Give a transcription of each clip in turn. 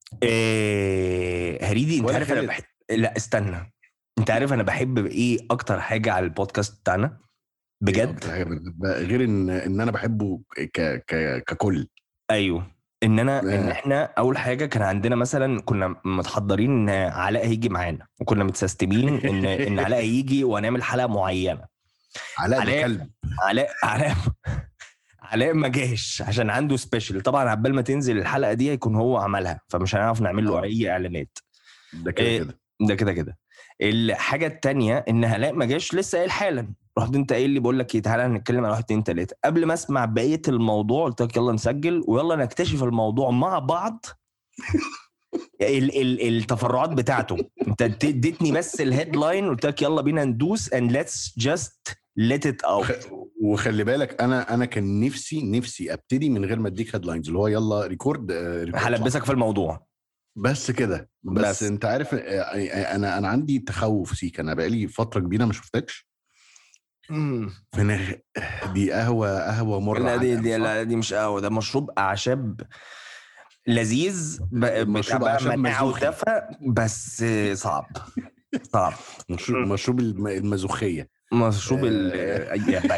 إيه هريدي انت ولا عارف انا خالد. بحب لا استنى انت عارف انا بحب ايه اكتر حاجه على البودكاست بتاعنا بجد غير ان ان انا بحبه ك... ك... ككل ايوه ان انا ان آه. احنا اول حاجه كان عندنا مثلا كنا متحضرين ان علاء هيجي معانا وكنا متسيستمين ان ان علاء هيجي وهنعمل حلقه معينه علاء ده علاء. كلب علاء علاء علاء ما جاش عشان عنده سبيشال طبعا عبال ما تنزل الحلقه دي هيكون هو عملها فمش هنعرف نعمل له آه. اي اعلانات ده كده إيه. كده ده كده كده الحاجه التانية ان هلاء ما جاش لسه قايل حالا رحت انت قايل لي بقول لك ايه تعالى هنتكلم على واحد اتنين تلاته قبل ما اسمع بقيه الموضوع قلت لك يلا نسجل ويلا نكتشف الموضوع مع بعض ال ال التفرعات بتاعته انت اديتني بس الهيدلاين قلت لك يلا بينا ندوس and let's just let it out وخلي بالك انا انا كان نفسي نفسي ابتدي من غير ما اديك هيدلاينز اللي هو يلا ريكورد آه، ريكورد صح. هلبسك في الموضوع بس كده بس, بس. بس انت عارف آه، آه، انا انا عندي تخوف سيك انا بقالي فتره كبيره ما شفتكش فانا دي قهوه قهوه مره لا دي على دي الأقل، لا دي مش قهوه ده مشروب اعشاب لذيذ ب- مشروب بتاع أعشاب مناعه مزوخي. ودفى بس صعب صعب صح؟ مشروب مشروب الم- المازوخيه مشروب ال آه. يا باي.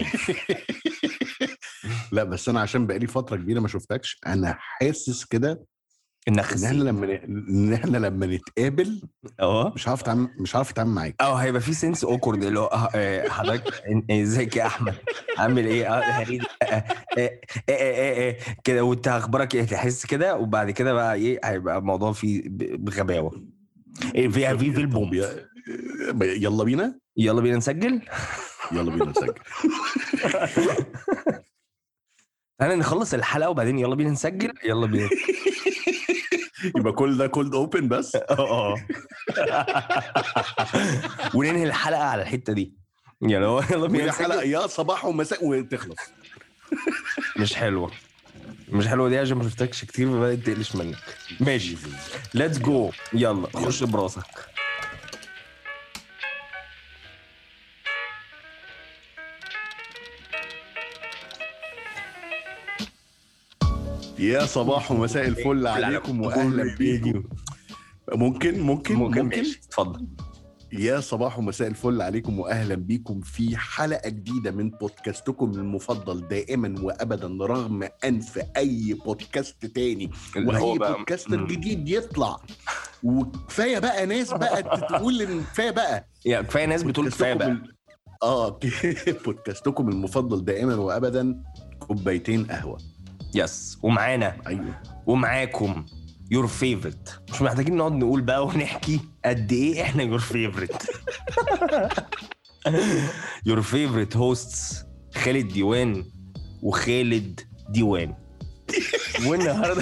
لا بس انا عشان بقالي فتره كبيره ما شفتكش انا حاسس كده ان احنا النخسي لما ن- ان احنا لما نتقابل اه مش هعرف اتعامل مش هعرف اتعامل معاك اه هيبقى في سنس اوكورد اللي هو آه، آه، حضرتك إن- ازيك يا احمد عامل ايه اه هريد آه، آه، آه، آه، آه، آه، كده وانت اخبارك ايه تحس كده وبعد كده بقى ايه هيبقى الموضوع فيه ب- بغباوه إيه، فيها في في البوم طب يا- يلا بينا يلا بينا نسجل يلا بينا نسجل تعالى نخلص الحلقه وبعدين يلا بينا نسجل يلا بينا يبقى كل ده كولد اوبن بس اه وننهي الحلقه على الحته دي يعني هو يلا بينا وهي نسجل حلقه يا صباح ومساء وتخلص مش حلوه مش حلوه دي عشان ما شفتكش كتير فبدات تقلش منك ماشي ليتس جو يلا خش براسك يا صباح ومساء الفل عليكم واهلا بيكم ممكن ممكن ممكن ممكن ماشي اتفضل يا صباح ومساء الفل عليكم واهلا بيكم في حلقه جديده من بودكاستكم المفضل دائما وابدا رغم انف اي بودكاست تاني اللي هو واي بقى- بودكاستر مم. جديد يطلع وكفايه بقى ناس بقى تقول ان كفايه بقى يا كفايه ناس بتقول كفايه بودكاستكم بقى ال- اه بودكاستكم المفضل دائما وابدا كوبايتين قهوه يس ومعانا ايوه ومعاكم يور فيفورت مش محتاجين نقعد نقول بقى ونحكي قد ايه احنا يور فيفورت يور فيفورت هوستس خالد ديوان وخالد ديوان والنهارده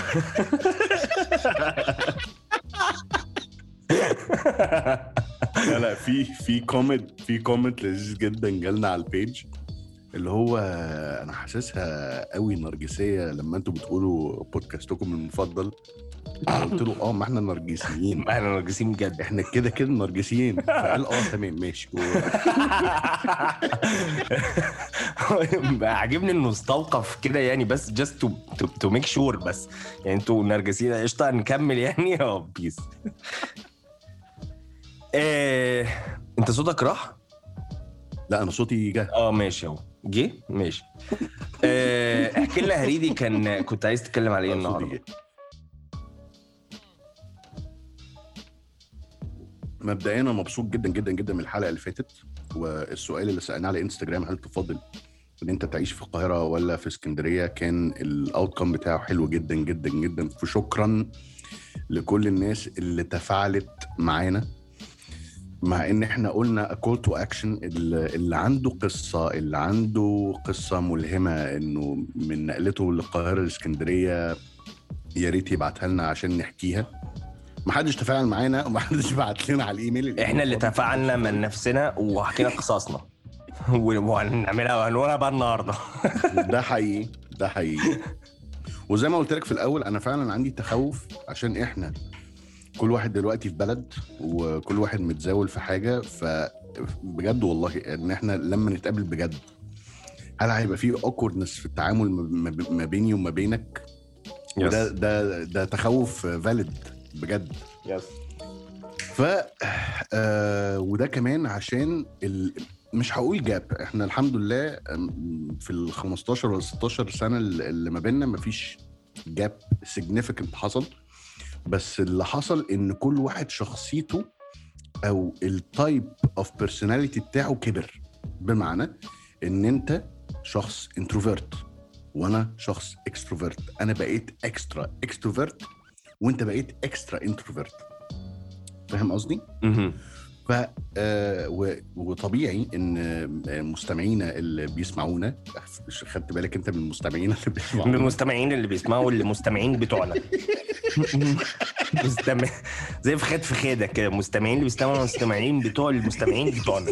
لا لا في في كومنت في كومنت لذيذ جدا جالنا على البيج اللي هو انا حاسسها قوي نرجسيه لما انتوا بتقولوا بودكاستكم المفضل قلت له اه ما احنا نرجسيين احنا نرجسين بجد احنا كده كده نرجسيين فقال اه تمام ماشي عاجبني انه استوقف كده يعني بس جاست تو تو ميك شور بس يعني انتوا نرجسين قشطه نكمل يعني اه بيس آه، انت صوتك راح؟ لا انا صوتي جه اه ماشي اهو جه ماشي آه، احكي لنا هريدي كان كنت عايز تتكلم على ايه آه، صوتي النهارده؟ جه. مبدئيا انا مبسوط جدا جدا جدا من الحلقه اللي فاتت والسؤال اللي سالناه على انستجرام هل تفضل ان انت تعيش في القاهره ولا في اسكندريه كان الاوتكم بتاعه حلو جدا جدا جدا فشكرا لكل الناس اللي تفاعلت معانا مع ان احنا قلنا كول تو اكشن اللي عنده قصه اللي عنده قصه ملهمه انه من نقلته للقاهره لاسكندريه يا ريت يبعتها لنا عشان نحكيها محدش تفاعل معانا ومحدش بعت لنا على الايميل احنا اللي تفاعلنا من نفسنا وحكينا قصصنا وهنعملها وهنقولها بقى النهارده ده حقيقي ده حقيقي وزي ما قلت لك في الاول انا فعلا عندي تخوف عشان احنا كل واحد دلوقتي في بلد وكل واحد متزاول في حاجه فبجد والله ان احنا لما نتقابل بجد هل هيبقى في اوكوردنس في التعامل ما- ما ما بيني وما بينك وده ده ده تخوف فاليد بجد يس ف آه وده كمان عشان ال... مش هقول جاب احنا الحمد لله أم، في ال 15 ولا 16 سنه اللي اللي ما بيننا مفيش جاب سيجنيفيكانت حصل بس اللي حصل ان كل واحد شخصيته او التايب اوف بيرسوناليتي بتاعه كبر بمعنى ان انت شخص انتروفيرت وانا شخص اكستروفيرت انا بقيت اكسترا اكستروفيرت وانت بقيت اكسترا انتروفيرت فاهم قصدي؟ مهم. ف آه، و- وطبيعي ان آه، مستمعينا اللي بيسمعونا خدت بالك انت من المستمعين اللي من بيسمعونا المستمعين اللي بيسمعوا المستمعين بتوعنا مستمع زي في خد في خيدك كده مستمعين اللي بيستمعوا المستمعين بتوع المستمعين بتوعنا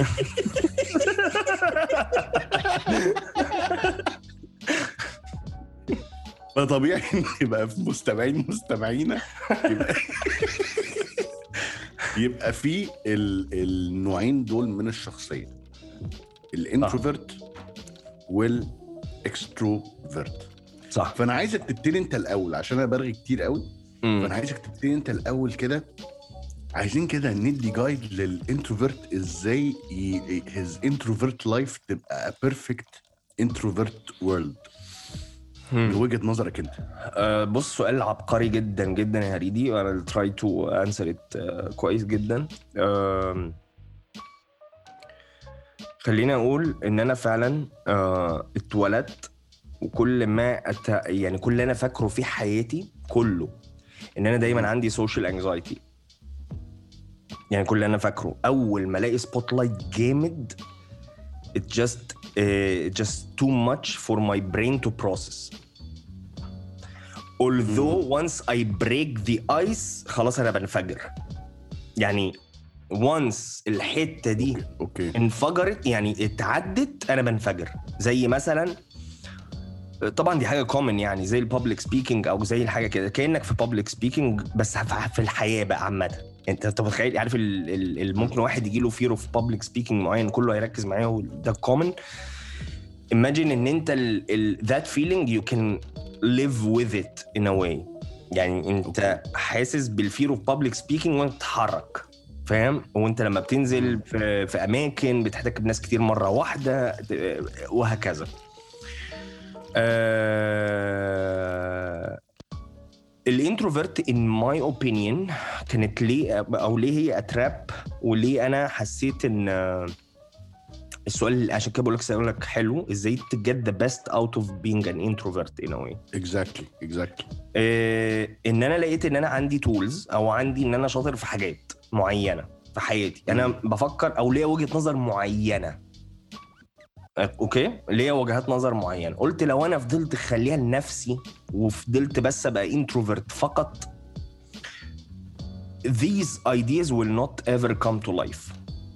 فطبيعي ان يبقى في مستمعين مستمعينا يبقى يبقى في ال- النوعين دول من الشخصيه الانتروفيرت والاكستروفيرت صح فانا عايزك تبتدي انت الاول عشان انا برغي كتير قوي مم. فانا عايزك تبتدي انت الاول كده عايزين كده ندي جايد للانتروفيرت ازاي هيز انتروفيرت لايف تبقى بيرفكت انتروفيرت وورلد من مم. وجهه نظرك انت آه، بص سؤال عبقري جدا جدا يا هريدي وانا تراي تو انسر ات كويس جدا آم، خليني اقول ان انا فعلا آه، اتولدت وكل ما أت... يعني كل اللي انا فاكره في حياتي كله ان انا دايما عندي سوشيال انكزايتي يعني كل اللي انا فاكره اول ما الاقي سبوت لايت جامد it just uh, just too much for my brain to process although once I break the ice خلاص انا بنفجر يعني once الحته دي اوكي انفجرت يعني اتعدت انا بنفجر زي مثلا طبعا دي حاجه كومن يعني زي البابليك سبيكينج او زي الحاجه كده كانك في بابليك سبيكينج بس في في الحياه بقى عامه انت انت متخيل عارف ال- ال- ال- ممكن واحد يجي له فير اوف بابليك سبيكينج معين كله هيركز معاه وده كومن imagine ان انت ال, ال, that feeling you can live with it in a way يعني انت حاسس بالفير اوف بابليك سبيكينج وانت بتتحرك فاهم وانت لما بتنزل في, في اماكن بتحتك بناس كتير مره واحده ت- وهكذا آه الانتروفيرت ان ماي اوبينيون كانت ليه او ليه هي اتراب وليه انا حسيت ان آه، السؤال اللي عشان كده بقول لك اقول لك حلو ازاي تجيت ذا بيست اوت اوف بينج ان انتروفيرت ان واي اكزاكتلي اكزاكتلي ان انا لقيت ان انا عندي تولز او عندي ان انا شاطر في حاجات معينه في حياتي انا بفكر او ليا وجهه نظر معينه اوكي ليا وجهات نظر معينه قلت لو انا فضلت اخليها لنفسي وفضلت بس ابقى انتروفيرت فقط these ideas will not ever come to life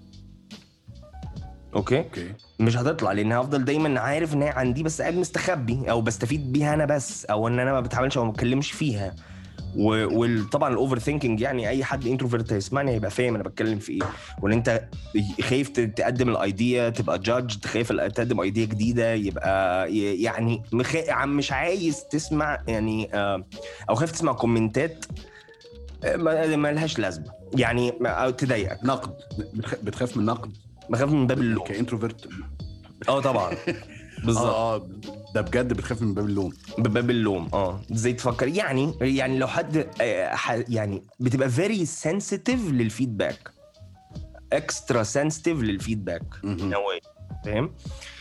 اوكي اوكي مش هتطلع لان هفضل دايما عارف ان هي عندي بس قاعد مستخبي او بستفيد بيها انا بس او ان انا ما بتعاملش او ما بتكلمش فيها وطبعا الاوفر ثينكينج يعني اي حد انتروفيرت هيسمعني هيبقى فاهم انا بتكلم في ايه وان انت خايف ت- تقدم الايديا تبقى جادج خايف ال- تقدم ايديا جديده يبقى ي- يعني مخ... عم- مش عايز تسمع يعني آه، او خايف تسمع كومنتات آه، ما ما لهاش لازمه يعني ما- أو تضايقك نقد بتخ... بتخاف من نقد بخاف من باب اللوم كانتروفيرت اه طبعا بالظبط اه اه ده بجد بتخاف من باب اللوم بباب اللوم اه ازاي تفكر يعني يعني لو حد آه، ح- يعني بتبقى فيري سنسيتيف للفيدباك اكسترا سنسيتيف للفيدباك مهم. فاهم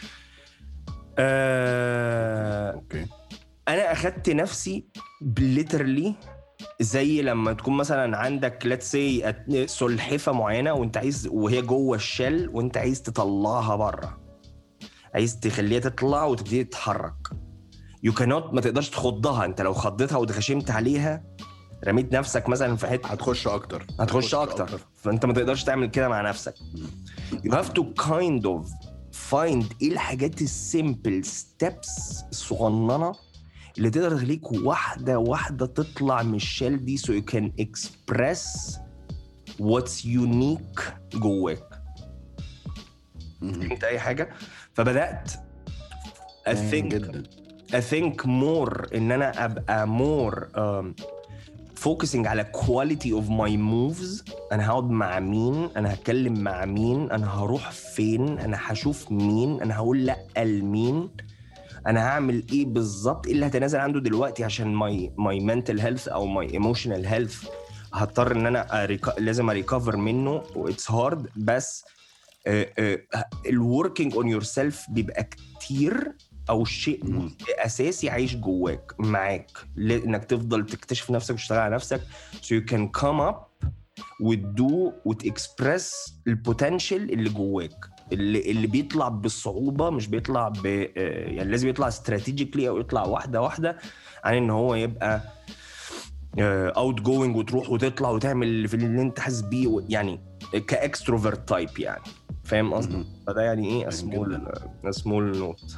آه اوكي انا اخدت نفسي ليترلي زي لما تكون مثلا عندك ليتس سي سلحفه معينه وانت عايز وهي جوه الشل وانت عايز تطلعها بره عايز تخليها تطلع وتبتدي تتحرك يو كانوت ما تقدرش تخضها انت لو خضتها واتغشمت عليها رميت نفسك مثلا في حته هتخش اكتر هتخش اكتر فانت ما تقدرش تعمل كده مع نفسك you have to kind of find ايه الحاجات السيمبل ستيبس الصغننه اللي تقدر تخليك واحده واحده تطلع من الشال دي so you can express what's unique جواك مهم. انت اي حاجه فبدات I think جدا I think more ان انا ابقى more um, فوكسنج على كواليتي اوف ماي موفز انا هقعد مع مين انا هتكلم مع مين انا هروح فين انا هشوف مين انا هقول لا لمين انا هعمل ايه بالظبط ايه اللي هتنازل عنده دلوقتي عشان ماي ماي منتل هيلث او ماي ايموشنال هيلث هضطر ان انا أريك... لازم اريكفر منه واتس هارد بس الوركينج اون يور سيلف بيبقى كتير او شيء مم. جزء اساسي عايش جواك معاك ل- انك تفضل تكتشف نفسك وتشتغل على نفسك so you can come up وتدو وتكسبرس البوتنشال اللي جواك اللي اللي بيطلع بالصعوبه مش بيطلع ب آه، يعني لازم يطلع استراتيجيكلي او يطلع واحده واحده عن ان هو يبقى اوت جوينج وتروح وتطلع وتعمل اللي في اللي انت حاسس بيه و- يعني كاكستروفرت تايب يعني فاهم قصدي؟ مهم. فده يعني ايه فاهم سمول سمول نوت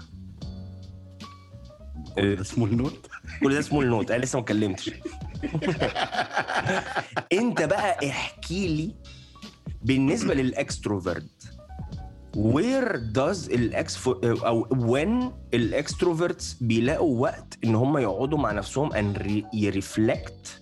كل ده اسمه النوت كل ده سمول نوت انا لسه ما اتكلمتش انت بقى احكي لي بالنسبه للاكستروفرت وير داز الاكس او وين الاكستروفرتس بيلاقوا وقت ان هم يقعدوا مع نفسهم ان يرفلكت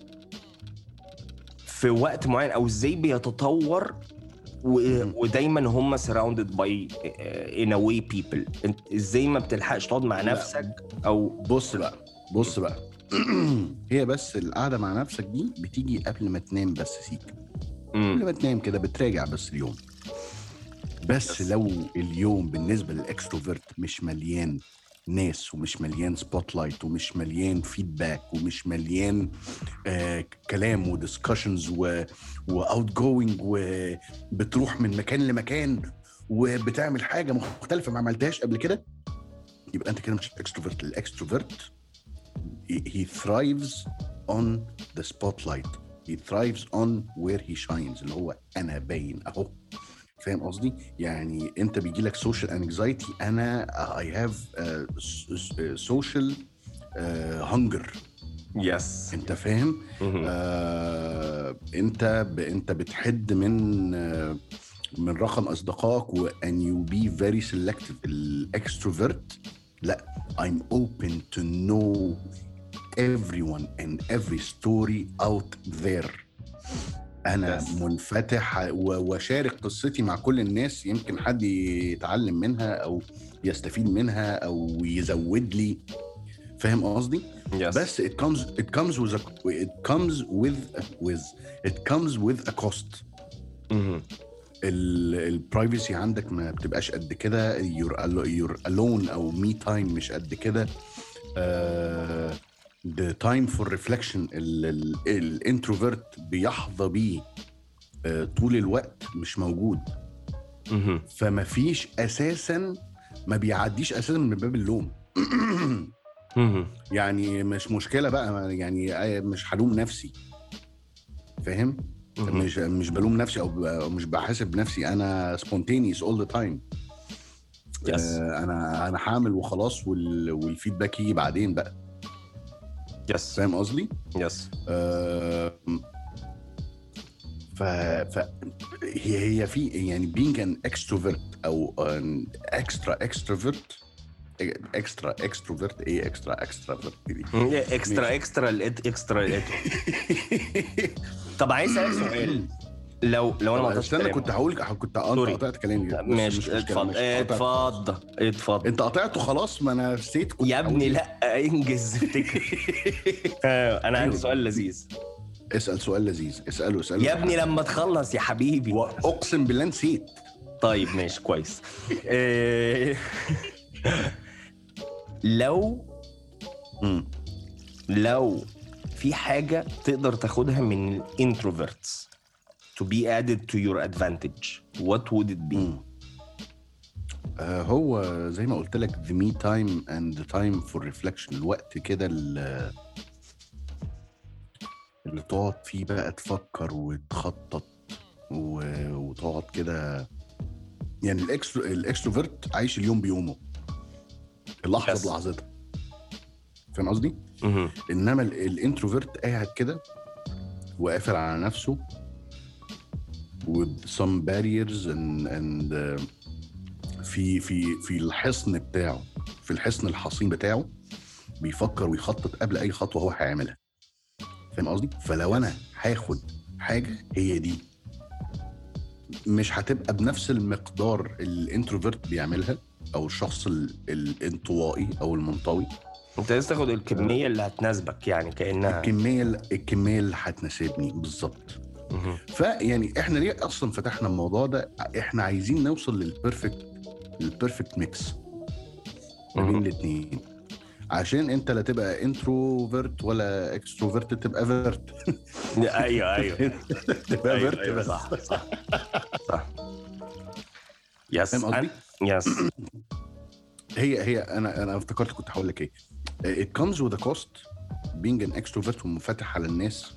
في وقت معين او ازاي بيتطور و... مم. ودايما هم surrounded by in a way people انت ازاي ما بتلحقش تقعد مع لا. نفسك او بص بقى بص بقى هي بس القعده مع نفسك دي بتيجي قبل ما تنام بس سيك مم. قبل ما تنام كده بتراجع بس اليوم بس بس. لو اليوم بالنسبه للاكستروفرت مش مليان ناس ومش مليان سبوت لايت ومش مليان فيدباك ومش مليان آه كلام ودiscussions و واوت جوينج وبتروح من مكان لمكان وبتعمل حاجه مختلفه ما عملتهاش قبل كده يبقى انت كده مش اكستروفرت الاكستروفرت he thrives on the spotlight he thrives on where he shines اللي هو انا باين اهو فاهم قصدي؟ يعني انت بيجي لك سوشيال انكزايتي انا اي هاف سوشيال هانجر يس انت فاهم؟ آه انت ب... انت بتحد من آه من رقم اصدقائك و and you be very selective الاكستروفرت لا I'm open to know everyone and every story out there انا Yes. منفتح و- واشارك قصتي مع كل الناس يمكن حد يتعلم منها او يستفيد منها او يزود لي فاهم قصدي؟ يس بس it comes it comes with a it comes with with it comes with a cost البرايفسي عندك ما بتبقاش قد كده you're, alo- you're alone او مي تايم مش قد كده آه the time for reflection الانتروفيرت بيحظى بيه آه طول الوقت مش موجود فما فيش اساسا ما بيعديش اساسا من باب اللوم يعني مش مشكله بقى يعني آه، مش هلوم نفسي فاهم مش مش بلوم نفسي او ب- أو مش بحاسب نفسي انا سبونتينيوس اول ذا تايم يس انا انا هعمل وخلاص وال... والفيدباك يجي بعدين بقى يس فاهم قصدي؟ يس آه، ف ف هي هي في يعني being an extrovert او an extra extrovert اكسترا اكستروفيرت ايه اكسترا اكستروفيرت دي اكسترا اكسترا الإت- اكسترا الإتو. طب عايز اسالك سؤال لو لو انا ما قطعتش استنى كلامك. كنت هقول كنت اه سوري. انت قطعت كلامي بس مش ماشي مشكلة، اتفضل ماشي، قطعت خلاص. اتفضل اتفضل انت قطعته خلاص ما انا نسيت كنت يا ابني هقول- لا انجز افتكر آه، انا عندي أيوه. سؤال لذيذ اسال سؤال لذيذ اساله اساله يا ابني لما تخلص يا حبيبي واقسم بالله نسيت طيب ماشي كويس آه، لو مم. لو في حاجة تقدر تاخدها من الانتروفيرتس to be added to your advantage what would it be مم. آه هو زي ما قلت لك the me time and the time for reflection الوقت كده ال- اللي تقعد فيه بقى تفكر وتخطط و- وتقعد كده يعني الاكسترو الاكستروفيرت عايش اليوم بيومه اللحظه Yes. بلحظتها فاهم قصدي؟ مهم. انما ال- الانتروفيرت قاعد كده وقافل على نفسه with some barriers and, and uh, في في في الحصن بتاعه في الحصن الحصين بتاعه بيفكر ويخطط قبل اي خطوه هو هيعملها فاهم قصدي فلو انا هاخد حاجه هي دي مش هتبقى بنفس المقدار الانتروفيرت بيعملها او الشخص ال- الانطوائي او المنطوي انت لازم تاخد الكميه اللي هتناسبك يعني كانها الكميه الكميه اللي هتناسبني بالظبط مهم. فيعني احنا ليه اصلا فتحنا الموضوع ده احنا عايزين نوصل للبرفكت البرفكت ميكس ما بين مهم. الاثنين عشان انت لا تبقى انتروفيرت ولا اكستروفيرت تبقى فيرت ايوه ايوه تبقى أيوة، فيرت أيوة، بس صح صح صح يس فاهم قصدي؟ يس هي هي انا انا افتكرت كنت هقول لك ايه it comes with a cost being an extrovert ومنفتح على الناس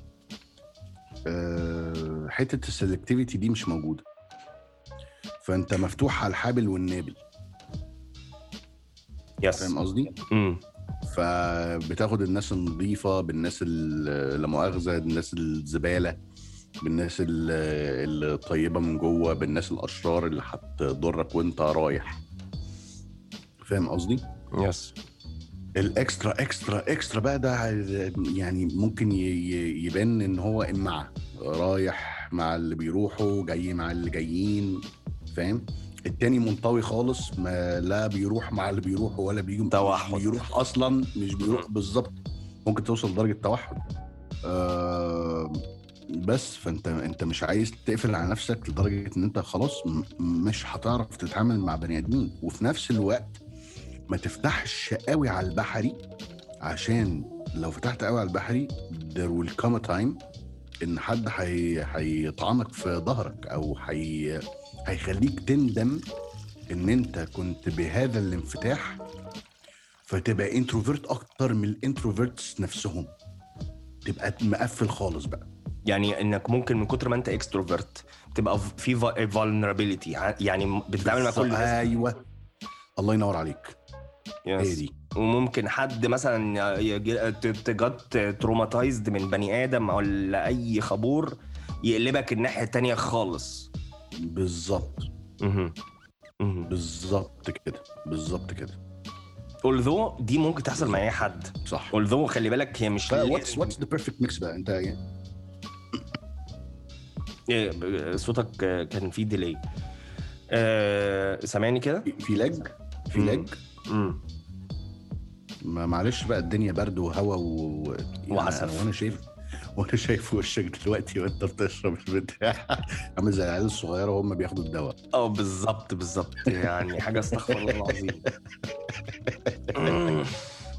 آه، حته السلكتيفيتي دي مش موجوده فانت مفتوح على الحابل والنابل يس فاهم قصدي؟ امم فبتاخد الناس النظيفه بالناس ال- لا مؤاخذه الناس الزباله بالناس ال- الطيبه من جوه بالناس الاشرار اللي هتضرك وانت رايح فاهم قصدي؟ يس الاكسترا اكسترا اكسترا بقى ده يعني ممكن ي- ي- يبان ان هو امعة رايح مع اللي بيروحوا جاي مع اللي جايين فاهم التاني منطوي خالص ما لا بيروح مع اللي بيروحوا ولا بيجي توحد. مش بيروح اصلا مش بيروح بالظبط ممكن توصل لدرجه توحد آه بس فانت انت مش عايز تقفل على نفسك لدرجه ان انت خلاص م- مش هتعرف تتعامل مع بني ادمين وفي نفس الوقت ما تفتحش قوي على البحري عشان لو فتحت قوي على البحري there will come a time ان حد هي- هيطعنك في ظهرك او هي... هيخليك تندم ان انت كنت بهذا الانفتاح فتبقى انتروفيرت اكتر من الانتروفيرتس نفسهم تبقى مقفل خالص بقى يعني انك ممكن من كتر ما انت اكستروفرت تبقى في فولنربيليتي يعني بتتعامل مع كل الناس ايوه الله ينور عليك هي يس. دي وممكن حد مثلا يجي- تجت تروماتايزد من بني ادم او اي خبور يقلبك الناحيه التانية خالص بالظبط مهم. مهم. بالظبط كده بالظبط كده although دي ممكن تحصل مع اي حد صح although خلي بالك هي مش واتس واتس ذا بيرفكت ميكس بقى انت يعني إيه، صوتك كان فيه ديلي آه، سامعني كده؟ في- في لج في مم. لج مم. ما معلش بقى الدنيا برد وهوا و... يعني وعسف. وانا شايف وانا شايف وشك دلوقتي وانت بتشرب البتاع عامل زي العيال الصغيره وهم بياخدوا الدواء اه بالظبط بالظبط يعني حاجه استغفر الله العظيم مم.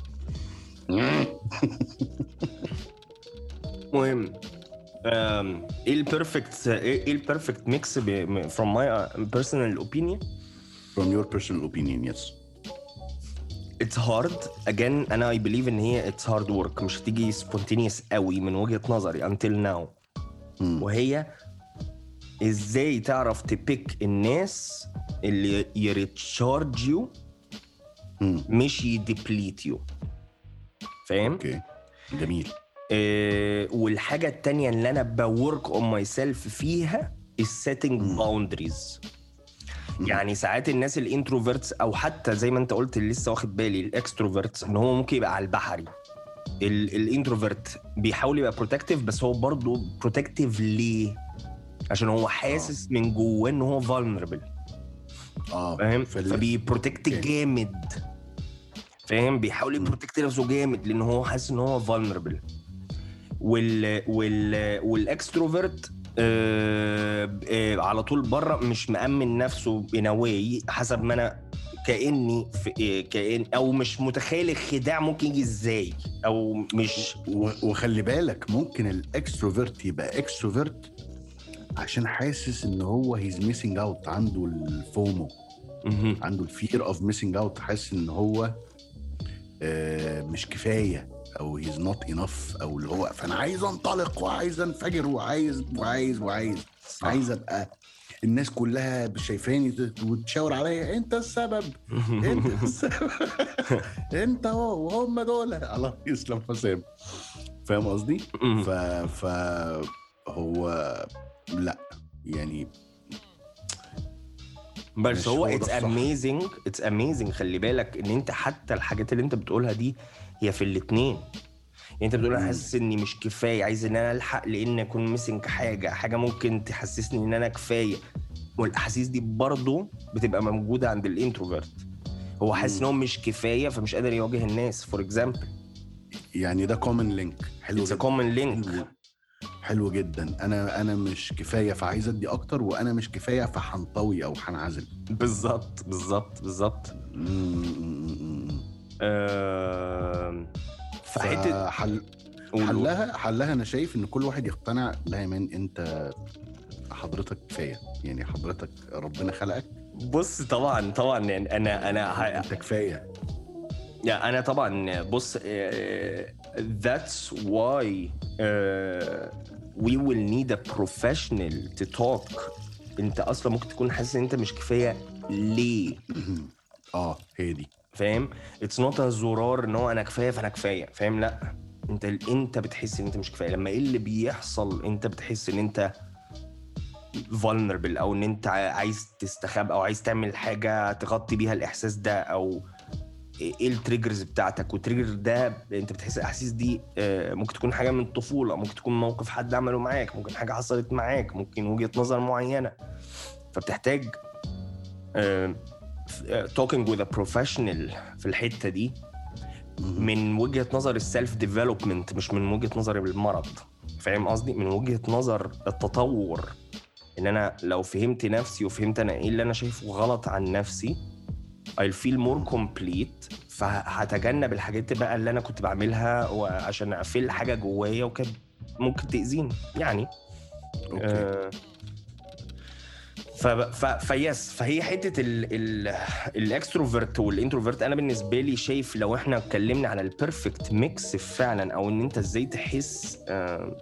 مهم أم، ايه البيرفكت ايه البيرفكت ميكس from my uh, personal opinion from your personal opinion yes it's hard again انا I believe ان هي it's hard work مش هتيجي spontaneous قوي من وجهة نظري until now مم. وهي ازاي تعرف تبيك الناس اللي يريتشارج يو مم. مش يديبليت يو فاهم؟ اوكي جميل آه والحاجة التانية اللي أنا بورك اون ماي سيلف فيها السيتنج مم. باوندريز مم. يعني ساعات الناس الانتروفيرتس او حتى زي ما انت قلت اللي لسه واخد بالي الاكستروفيرتس ان هو ممكن يبقى على البحري الانتروفيرت بيحاول يبقى بروتكتيف بس هو برضه بروتكتيف ليه؟ عشان هو حاسس من جواه ان هو فولنربل اه فاهم فال- فبيبروتكت أوكي. جامد فاهم بيحاول مم. يبروتكت نفسه جامد لان هو حاسس ان هو فولنربل وال وال والاكستروفيرت آه آه على طول بره مش مأمن نفسه in a way حسب ما انا كاني في آه، كان او مش متخيل الخداع ممكن يجي ازاي او مش و- وخلي بالك ممكن الاكستروفيرت يبقى اكستروفيرت عشان حاسس ان هو هيز ميسنج اوت عنده الفومو مهم. عنده الفير اوف ميسنج اوت حاسس ان هو آه، مش كفايه او هيز نوت انف او اللي هو فانا عايز انطلق وعايز انفجر وعايز وعايز وعايز صح. عايز ابقى الناس كلها شايفاني ت- وتشاور عليا انت السبب انت السبب انت هو وهم دول الله يسلم حسام فاهم قصدي؟ مهم. ف ف هو لا يعني بس مش هو هو ده اتس الصح. اميزنج اتس اميزنج خلي بالك ان انت حتى الحاجات اللي انت بتقولها دي هي في الاتنين يعني انت بتقول انا مم. حاسس اني مش كفايه عايز ان انا الحق لان اكون ميسنج حاجه حاجه ممكن تحسسني ان انا كفايه والاحاسيس دي برضه بتبقى موجوده عند الانتروفيرت هو حاسس مم. ان هو مش كفايه فمش قادر يواجه الناس فور اكزامبل يعني ده كومن لينك حلو اتس ا جدا كومن لينك حلو حلو جدا انا انا مش كفايه فعايز ادي اكتر وانا مش كفايه فهنطوي او هنعزل بالظبط بالظبط بالظبط مم. آم، فحته فحل قول- حلها حلها انا شايف ان كل واحد يقتنع لا يا مان انت حضرتك كفايه يعني حضرتك ربنا خلقك بص طبعا طبعا يعني انا انا ه- انت كفايه يعني انا طبعا بص آه، that's why uh, we will need a professional to talk انت اصلا ممكن تكون حاسس ان انت مش كفايه ليه اه هي دي فاهم اتس نوت زرار ان هو انا كفايه فانا كفايه فاهم لا انت انت بتحس ان انت مش كفايه لما ايه اللي بيحصل انت بتحس ان انت vulnerable او ان انت عايز تستخبى او عايز تعمل حاجه تغطي بيها الاحساس ده او ايه التريجرز بتاعتك والتريجر ده انت بتحس الاحاسيس دي آه، ممكن تكون حاجه من الطفوله ممكن تكون موقف حد عمله معاك ممكن حاجه حصلت معاك ممكن وجهه نظر معينه فبتحتاج آه، آه، talking with a professional في الحته دي من وجهه نظر السيلف ديفلوبمنت مش من وجهه نظر المرض فاهم قصدي من وجهه نظر التطور ان انا لو فهمت نفسي وفهمت انا ايه اللي انا شايفه غلط عن نفسي I'll feel more complete فهتجنب الحاجات بقى اللي انا كنت بعملها وعشان اقفل حاجه جوايا وكانت ممكن تاذيني يعني اوكي آه، ف ف فيس فهي حته ال ال الاكستروفرت والانتروفرت انا بالنسبه لي شايف لو احنا اتكلمنا على البيرفكت ميكس فعلا او ان انت ازاي تحس آه،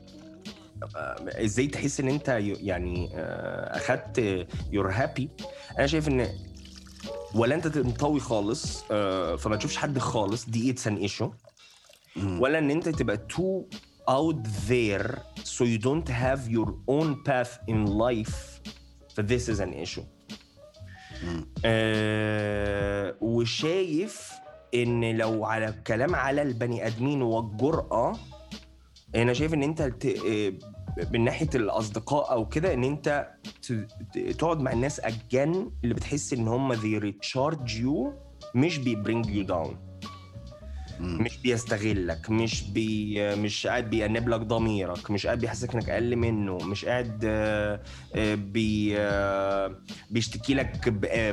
آه، ازاي تحس ان انت ي- يعني آه، اخدت يور هابي انا شايف ان ولا انت تنطوي خالص آه، فما تشوفش حد خالص دي اتس ان ايشو مم. ولا ان انت تبقى too out there so you don't have your own path in life ف this is an issue مم. آه وشايف ان لو على الكلام على البني ادمين والجرأة انا شايف ان انت ت... آه، من ناحيه الاصدقاء او كده ان انت ت... ت- تقعد مع الناس اجن اللي بتحس ان هم they recharge you مش بي bring you down مم. مش بيستغلك مش بي مش قاعد بيأنب لك ضميرك مش قاعد بيحسسك انك اقل منه مش قاعد آه، آه، بي آه، بيشتكي لك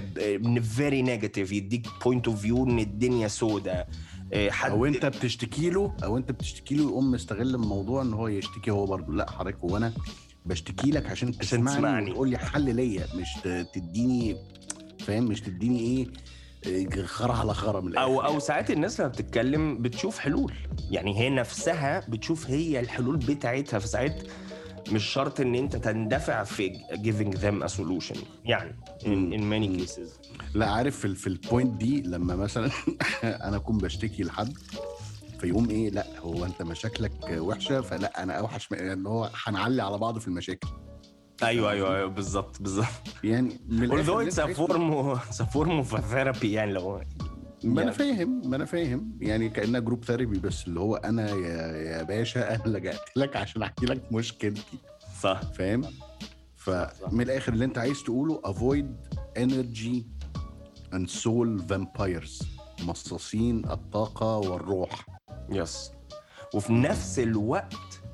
فيري نيجاتيف يديك بوينت اوف فيو ان الدنيا سودة آه، حد او انت بتشتكي له او انت بتشتكي له يقوم مستغل الموضوع ان هو يشتكي هو برضه لا حضرتك هو انا بشتكي لك عشان تسمعني, تسمعني. وتقول لي حل ليا مش ت- تديني فاهم مش تديني ايه إيه، خرا على خرا من الآخر او او يعني. ساعات الناس لما بتتكلم بتشوف حلول يعني هي نفسها بتشوف هي الحلول بتاعتها في ساعات مش شرط ان انت تندفع في giving them a solution يعني in, مم. in many مم. cases لا عارف في, ال- في البوينت دي لما مثلا انا اكون بشتكي لحد فيقوم ايه لا هو انت مشاكلك وحشه فلا انا اوحش من ان هو هنعلي على بعض في المشاكل ايوه ايوه ايوه بالظبط بالظبط يعني من الآخر although اللي it's أنت a عايز form it's a form of therapy يعني لو ما انا يعني. فاهم ما انا فاهم يعني كانها جروب ثيرابي بس اللي هو انا يا يا باشا انا لجأت لك عشان احكي لك مشكلتي صح فاهم فمن الاخر اللي انت عايز تقوله avoid energy and soul vampires مصاصين الطاقه والروح يس وفي نفس الوقت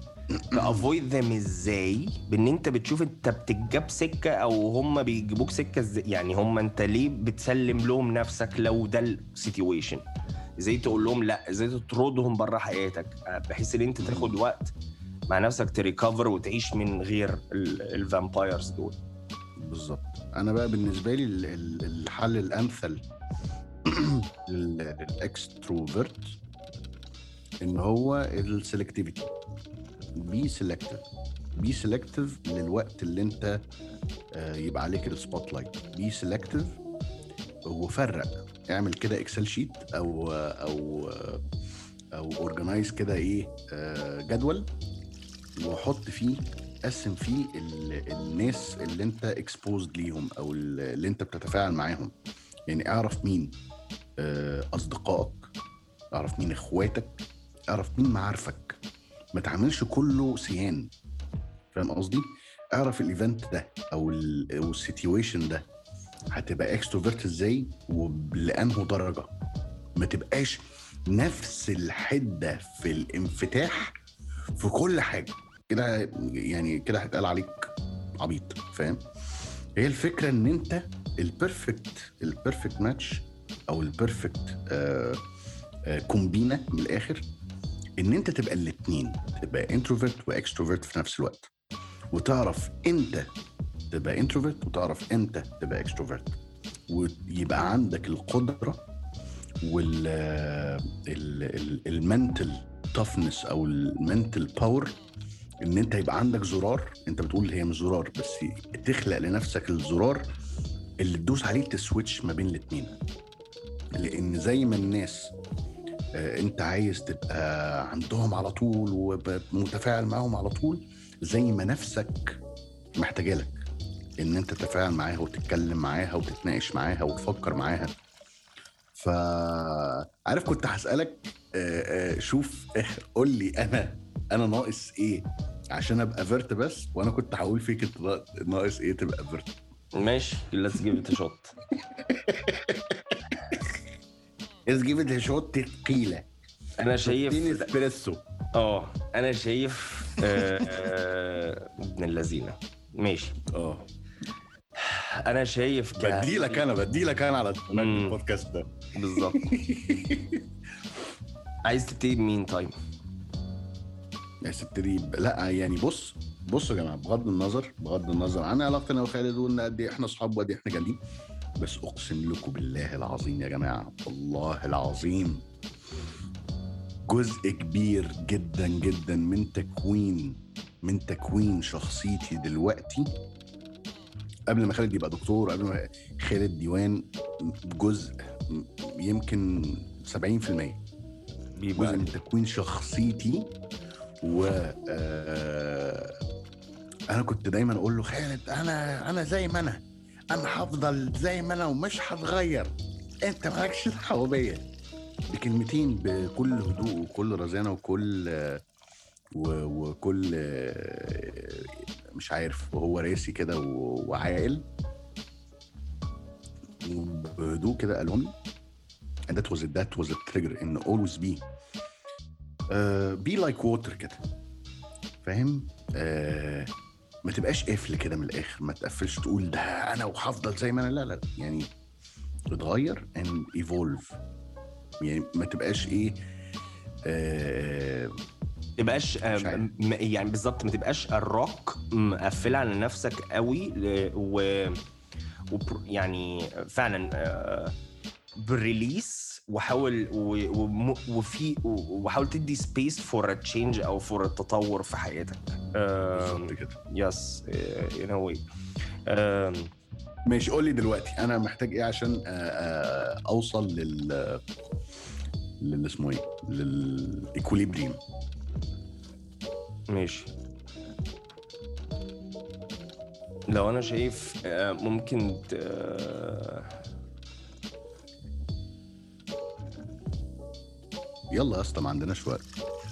افويد ذم ازاي بان انت بتشوف انت بتتجاب سكه او هم بيجيبوك سكه ازاي يعني هم انت ليه بتسلم لهم نفسك لو ده السيتويشن ازاي تقول لهم لا ازاي تطردهم بره حياتك بحيث ان انت تاخد وقت مع نفسك تريكفر وتعيش من غير الفامبايرز دول بالظبط انا بقى بالنسبه لي ال- ال- الحل الامثل لل- للاكستروفرت ان هو السلكتيفيتي بي سيلكتيف بي سيلكتيف للوقت اللي انت آه، يبقى عليك السبوت لايت بي سيلكتيف وفرق اعمل كده اكسل شيت او او او اورجنايز كده ايه آه، جدول وحط فيه قسم فيه ال- الناس اللي انت اكسبوزد ليهم او ال- اللي انت بتتفاعل معاهم يعني اعرف مين آه، اصدقائك اعرف مين اخواتك اعرف مين معارفك ما تعملش كله سيان فاهم قصدي اعرف الايفنت ده او ال- او السيتويشن ده هتبقى اكستروفيرت ازاي ولانه درجه ما تبقاش نفس الحده في الانفتاح في كل حاجه كده يعني كده هيتقال عليك عبيط فاهم هي الفكره ان انت البيرفكت البيرفكت ماتش او البيرفكت كومبينه من الاخر ان انت تبقى الاثنين تبقى انتروفيرت واكستروفيرت في نفس الوقت وتعرف امتى تبقى انتروفيرت وتعرف امتى تبقى اكستروفيرت ويبقى عندك القدره وال المنتل تفنس او المنتل باور ان انت يبقى عندك زرار انت بتقول هي مش زرار بس تخلق لنفسك الزرار اللي تدوس عليه تسويتش ما بين الاثنين لان زي ما الناس آه، انت عايز تبقى عندهم على طول ومتفاعل معاهم على طول زي ما نفسك محتاجه لك ان انت تتفاعل معاها وتتكلم معاها وتتناقش معاها وتفكر معاها ف عارف كنت هسالك آه، آه، شوف قول لي انا انا ناقص ايه عشان ابقى فيرت بس وانا كنت هقول فيك انت ناقص ايه تبقى فيرت ماشي ليتس جيف ات شوت از جيف ات شوت تقيله انا شايف شايف اسبريسو اه انا شايف آه، آه، ابن اللذينه ماشي اه انا شايف ك- بديلك انا بديلك انا على مم. البودكاست ده بالظبط عايز تبتدي بمين طيب؟ يا تبتدي ب- لا يعني بص بصوا يا جماعه بغض النظر بغض النظر عن علاقتي انا وخالد وان قد ايه احنا اصحاب وقد ايه احنا جامدين بس اقسم لكم بالله العظيم يا جماعه والله العظيم جزء كبير جدا جدا من تكوين من تكوين شخصيتي دلوقتي قبل ما خالد يبقى دكتور قبل ما خالد ديوان جزء يمكن 70% جزء بيبقى من تكوين شخصيتي و آه، انا كنت دايما اقول له خالد انا انا زي ما انا انا هفضل زي ما انا ومش هتغير انت مالكش دعوه بيا بكلمتين بكل هدوء وكل رزانه وكل آه، و- وكل آه، مش عارف وهو راسي كده و- وعاقل وبهدوء كده قالهم لي and that was it that was a trigger ان always be uh, be like water كده فاهم uh, ما تبقاش قافل كده من الاخر ما تقفلش تقول ده انا وهفضل زي ما انا لا لا يعني اتغير and evolve يعني ما تبقاش ايه آه تبقاش آه، مش عارف. م- يعني بالظبط ما تبقاش الروك مقفله على نفسك قوي ل- و وبر- يعني فعلا آه، بالريليس وحاول و- وم- وفي وحاول تدي سبيس فور تشينج او فور التطور في حياتك بالظبط كده يس ان واي ماشي قول لي دلوقتي انا محتاج ايه عشان آه، آه، اوصل لل لل اسمه ايه للايكوليبريم ماشي لو انا شايف آه، ممكن ت- آه، يلا يا اسطى ما عندناش وقت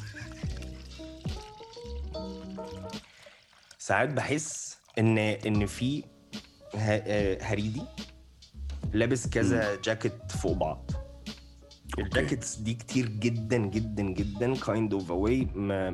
ساعات بحس ان ان في ه- آه، هريدي لابس كذا جاكيت فوق بعض الجاكيتس دي كتير جدا جدا جدا كايند اوف اواي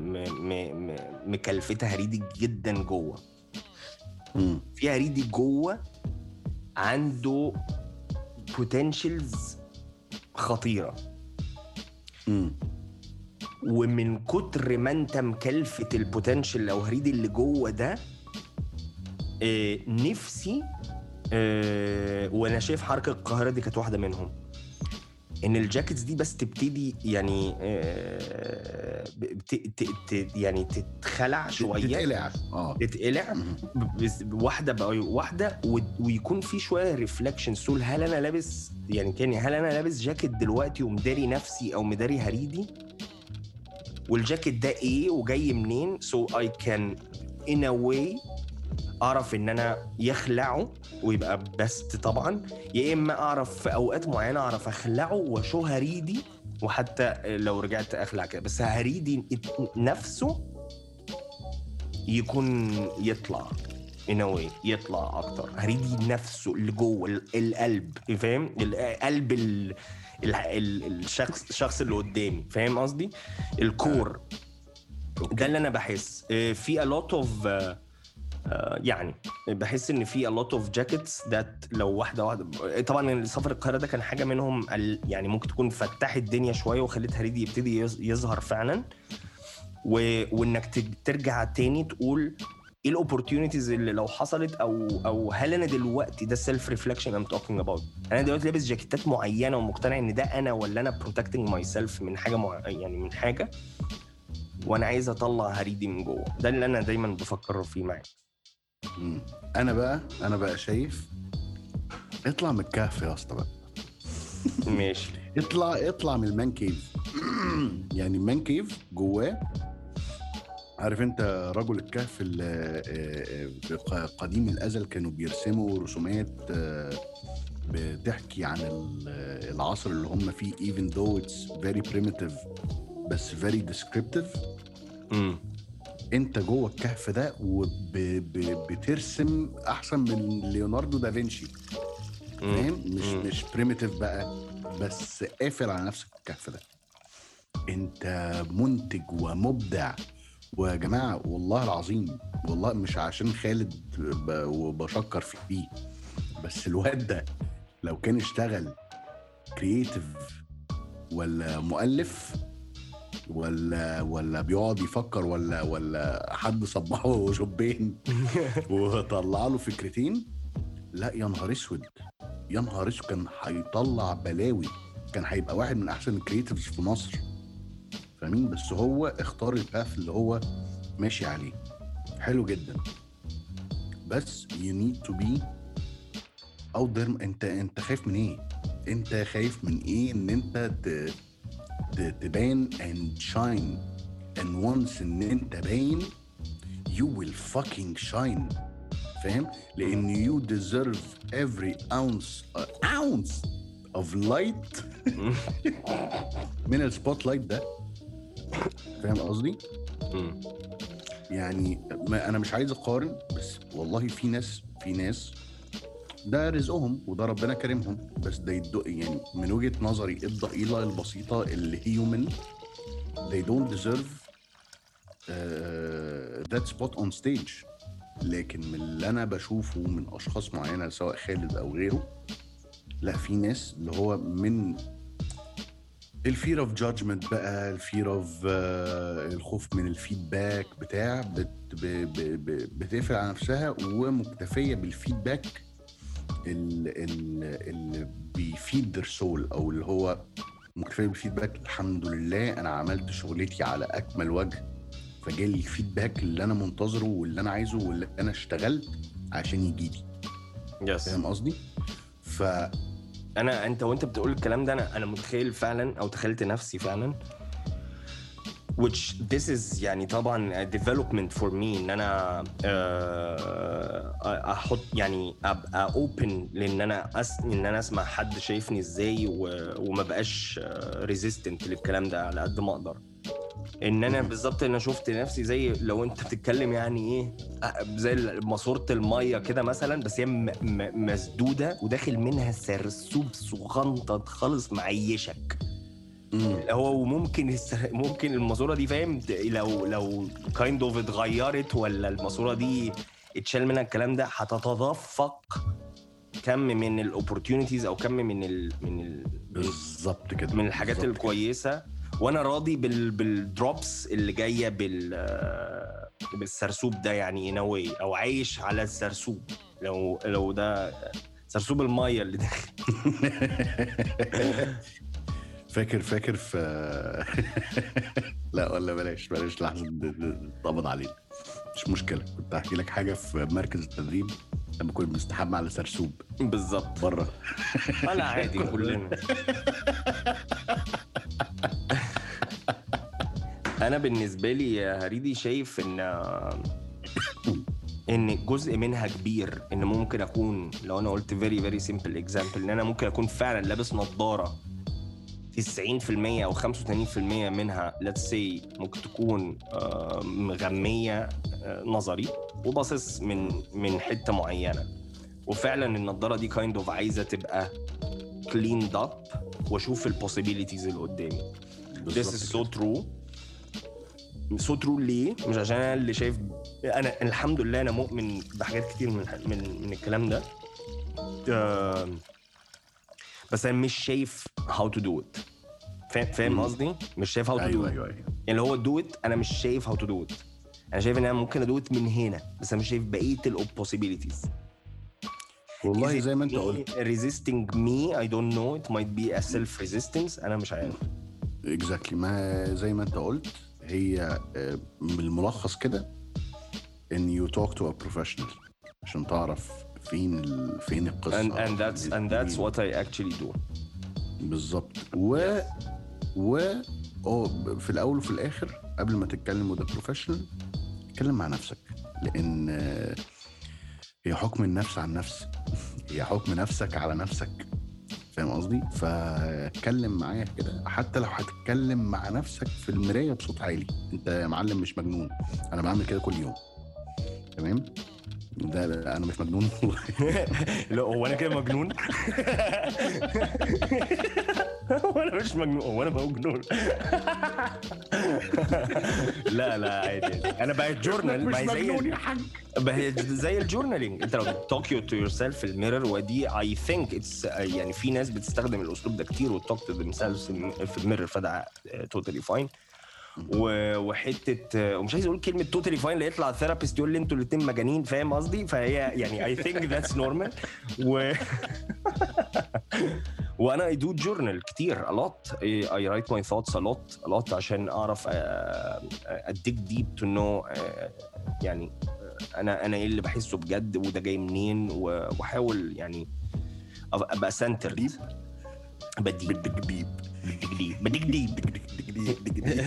مكلفتها هريدي جدا جوه مم. في هريدي جوه عنده بوتنشلز خطيره مم. ومن كتر ما انت مكلفت البوتنشال او هريدي اللي جوه ده آه، نفسي آه، وانا شايف حركه القاهره دي كانت واحده منهم ان الجاكيتس دي بس تبتدي يعني آه، بت- ت- ت- يعني تتخلع شويه تتقلع اه تتقلع مم. بس واحده بقى واحده و- ويكون في شويه ريفلكشن سول هل انا لابس يعني تاني هل انا لابس جاكيت دلوقتي ومداري نفسي او مداري هريدي والجاكيت ده ايه وجاي منين سو اي كان ان ا واي اعرف ان انا يخلعه ويبقى بست طبعا يا اما اعرف في اوقات معينه اعرف اخلعه واشو هريدي وحتى لو رجعت اخلع كده بس هريدي نفسه يكون يطلع in a way يطلع اكتر هريدي نفسه اللي جوه ال- القلب فاهم القلب ال... ال... ال... الشخص الشخص اللي قدامي فاهم قصدي الكور ده اللي انا بحس آه، في a lot of آه، آه، يعني بحس ان في a lot of jackets that لو واحده واحده طبعا سفر القاهره ده كان حاجه منهم ال- يعني ممكن تكون فتحت الدنيا شويه وخلت هريدي يبتدي يظ- يظهر فعلا و... وانك ت- ترجع تاني تقول ايه الاوبورتيونيتيز اللي لو حصلت او او هل انا دلوقتي ده السيلف ريفلكشن ام توكينج اباوت انا دلوقتي لابس جاكيتات معينه ومقتنع ان ده انا ولا انا بروتكتنج ماي سيلف من حاجه مع... يعني من حاجه وانا عايز اطلع هريدي من جوه ده اللي انا دايما بفكر فيه معاك مم. انا بقى انا بقى شايف اطلع من الكهف يا اسطى بقى ماشي اطلع اطلع من المان كيف يعني المان كيف جواه عارف انت رجل الكهف اللي آه، آه، ق- قديم الازل كانوا بيرسموا رسومات آه، بتحكي عن ال- آه، العصر اللي هم فيه even though it's very primitive بس very descriptive امم انت جوه الكهف ده وبترسم احسن من ليوناردو دافنشي فاهم مش مم. مش بريميتيف بقى بس قافل على نفسك الكهف ده انت منتج ومبدع ويا جماعه والله العظيم والله مش عشان خالد ب- وبشكر فيه بس الواد ده لو كان اشتغل كرييتيف ولا مؤلف ولا ولا بيقعد يفكر ولا ولا حد صبحه شبين وطلع له فكرتين لا يا نهار اسود يا نهار اسود كان هيطلع بلاوي كان هيبقى واحد من احسن الكريتيفز في مصر فاهمين بس هو اختار الباث اللي هو ماشي عليه حلو جدا بس you need to be out there انت انت خايف من ايه؟ انت خايف من ايه ان انت ت... ت- تبان and shine and once ان انت باين you will fucking shine فاهم؟ لان you deserve every ounce uh, ounce of light من السبوت لايت ده فاهم قصدي؟ مم. يعني ما انا مش عايز اقارن بس والله في ناس في ناس ده رزقهم وده ربنا كرمهم بس ده يدو يعني من وجهه نظري الضئيله البسيطه اللي هيومن they don't deserve uh, that spot on stage لكن من اللي انا بشوفه من اشخاص معينه سواء خالد او غيره لا في ناس اللي هو من الفير اوف جادجمنت بقى الفير اوف الخوف من الفيدباك بتاع بت ب ب ب بتقفل على نفسها ومكتفيه بالفيدباك ال- ال- اللي بيفيد ذير سول او اللي هو مكتفيه بالفيدباك الحمد لله انا عملت شغلتي على اكمل وجه فجالي الفيدباك اللي انا منتظره واللي انا عايزه واللي انا اشتغلت عشان يجي لي يس فاهم قصدي؟ ف انا انت وانت بتقول الكلام ده انا انا متخيل فعلا او تخيلت نفسي فعلا which this is يعني طبعا a development for me ان انا آه، احط يعني ابقى open لان انا أس... ان انا اسمع حد شايفني ازاي و... وما بقاش ريزيستنت للكلام ده على قد ما اقدر ان انا مهم. بالظبط انا شفت نفسي زي لو انت بتتكلم يعني ايه آه، زي ماسوره الميه كده مثلا بس هي م- م- مسدوده وداخل منها سرسوب صغنطط خالص معيشك مم. هو وممكن السر... ممكن الماسوره دي فاهم ت- لو لو كايند اوف اتغيرت ولا الماسوره دي اتشال منها الكلام ده هتتدفق كم من الاوبورتيونيتيز او كم من ال من ال بالظبط كده من الحاجات بالظبط كده. الكويسه وانا راضي بال بالدروبس اللي جايه بال آه، بالسرسوب ده يعني ان واي او عايش على السرسوب لو لو ده سرسوب الميه اللي داخل فاكر فاكر في لا ولا بلاش بلاش لحظه اتقبض علينا مش مشكله كنت هحكي لك حاجه في مركز التدريب لما كنا بنستحمى على سرسوب بالظبط بره ولا عادي كلنا انا بالنسبه لي يا هريدي شايف ان ان جزء منها كبير ان ممكن اكون لو انا قلت فيري فيري سيمبل اكزامبل ان انا ممكن اكون فعلا لابس نظاره 90% او 85% منها let's say ممكن تكون آه، مغميه آه، نظري وباصص من من حته معينه وفعلا النضاره دي كايند اوف عايزه تبقى cleaned up واشوف البوسيبيليتيز اللي قدامي This is so true so true ليه؟ مش عشان انا اللي شايف انا الحمد لله انا مؤمن بحاجات كتير من من من الكلام ده آه، بس انا مش شايف how to do it فاهم فاهم مم. قصدي؟ مش شايف how to do ايوه it ايوه ايوه يعني اللي هو do it انا مش شايف how to do it انا شايف ان انا ممكن ادو it من هنا بس انا مش شايف بقيه البوسيبيليتيز والله زي ما انت قلت resisting me I don't know it might be a self resistance انا مش عارف اكزاكتلي ما زي ما انت قلت هي آه، من الملخص كده ان يو توك تو ا بروفيشنال عشان تعرف فين ال... فين القصه and and that's and that's what I actually do بالظبط و و أو في الاول وفي الاخر قبل ما تتكلم وده بروفيشنال اتكلم مع نفسك لان آه، هي حكم النفس عن نفس هي حكم نفسك على نفسك فاهم قصدي؟ فاتكلم معايا كده حتى لو هتتكلم مع نفسك في المرايه بصوت عالي انت يا معلم مش مجنون انا بعمل كده كل يوم تمام؟ ده ده انا مش مجنون والله لا هو انا كده مجنون هو انا مش مجنون هو انا مجنون لا لا عادي انا بقيت جورنال ما هي زي حاج ما هي زي الجورنالينج انت لو بتوك تو يور سيلف في الميرور ودي اي ثينك اتس يعني في ناس بتستخدم الاسلوب ده كتير وتوك تو ذيم سيلفز في الميرور فده توتالي فاين وحته ومش عايز اقول كلمه توتالي فاين اللي يطلع ثيرابيست يقول لي انتوا الاثنين مجانين فاهم قصدي فهي يعني اي ثينك ذاتس نورمال و وانا اي دو جورنال كتير a lot I write my thoughts a lot a lot عشان اعرف اديك ديب تو نو يعني انا انا ايه اللي بحسه بجد وده جاي منين و- واحاول يعني أبقى- ابقى سنتر ديب بديب بدك ديب بديك ديب بديك ديب بدك ديب بدك ديب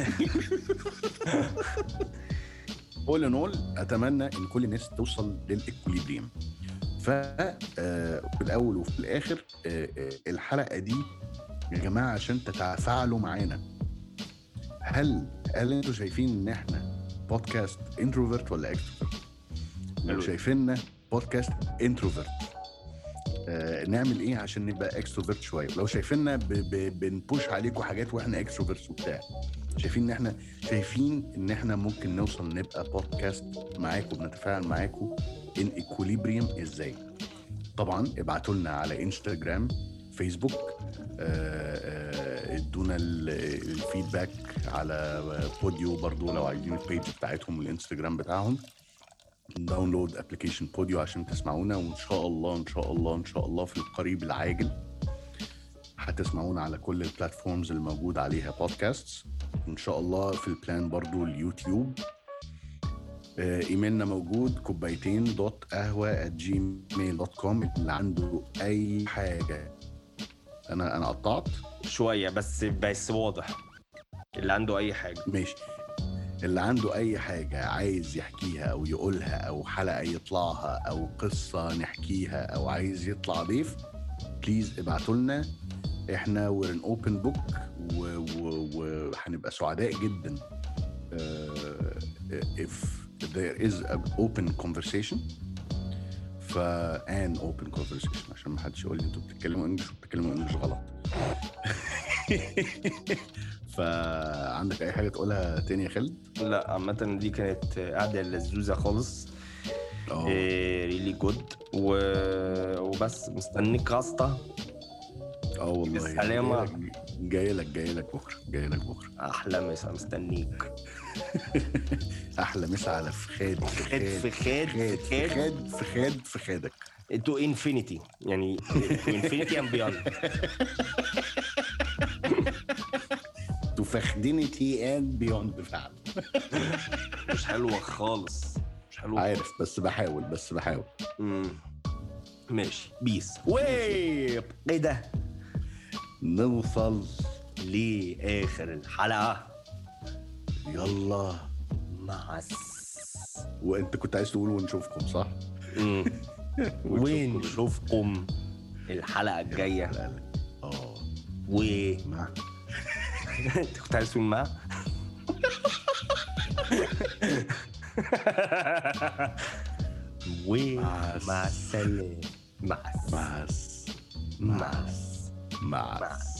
اول ان اول اتمنى ان كل الناس توصل للاكوليبريم ف آه، في الاول وفي الاخر آه، آه، الحلقه دي يا جماعه عشان تتفاعلوا معانا هل هل انتوا شايفين ان احنا بودكاست انتروفيرت ولا اكستروفيرت؟ لو حلو. شايفيننا بودكاست انتروفيرت آه نعمل ايه عشان نبقى اكستروفيرت شويه لو شايفيننا ب- ب- بنبوش عليكم حاجات واحنا اكستروفيرتس وبتاع شايفين ان احنا شايفين ان احنا ممكن نوصل نبقى بودكاست معاكم بنتفاعل معاكم ان اكوليبريم ازاي طبعا ابعتوا لنا على انستغرام فيسبوك آه، آه، ادونا ال- الفيدباك على بوديو برضو لو عايزين البيج بتاعتهم والانستجرام بتاعهم داونلود ابلكيشن بوديو عشان تسمعونا وان شاء الله ان شاء الله ان شاء الله في القريب العاجل هتسمعونا على كل البلاتفورمز اللي موجود عليها بودكاست ان شاء الله في البلان برضو اليوتيوب آه، ايميلنا موجود كوبايتين دوت قهوه جيميل دوت كوم اللي عنده اي حاجه انا انا قطعت شويه بس بس واضح اللي عنده اي حاجه ماشي اللي عنده اي حاجه عايز يحكيها او يقولها او حلقه يطلعها او قصه نحكيها او عايز يطلع ضيف بليز ابعتوا لنا احنا we're an open book وهنبقى سعداء جدا uh, if there is an open conversation ف an open conversation عشان ما حدش يقول لي انتوا بتتكلموا انجلش وبتتكلموا انجلش غلط فعندك اي حاجه تقولها تاني يا خالد؟ لا عامة دي كانت قعدة لذوذة خالص اه ريلي جود وبس مستنيك غاسطة اه والله بالسلامة. جاي لك جاي لك بكره جاي لك بكره أحلى مسا مستنيك احلى مسا على فخاد خد في خد فخاد في خد فخاد فخاد فخادك تو انفينيتي يعني تو انفينيتي اند بيوند تو فخدينيتي اند بيوند فعلا مش حلوة خالص مش حلوة عارف بس بحاول بس بحاول مم. ماشي بيس ويب ايه ده نوصل لآخر الحلقة يلا مع الس وانت كنت عايز تقول ونشوفكم صح؟ مم. ونشوفكم الحلقة الجاية اه و مع انت كنت عايز تقول مع ومع السلامه مع مع الس- مع مع الس-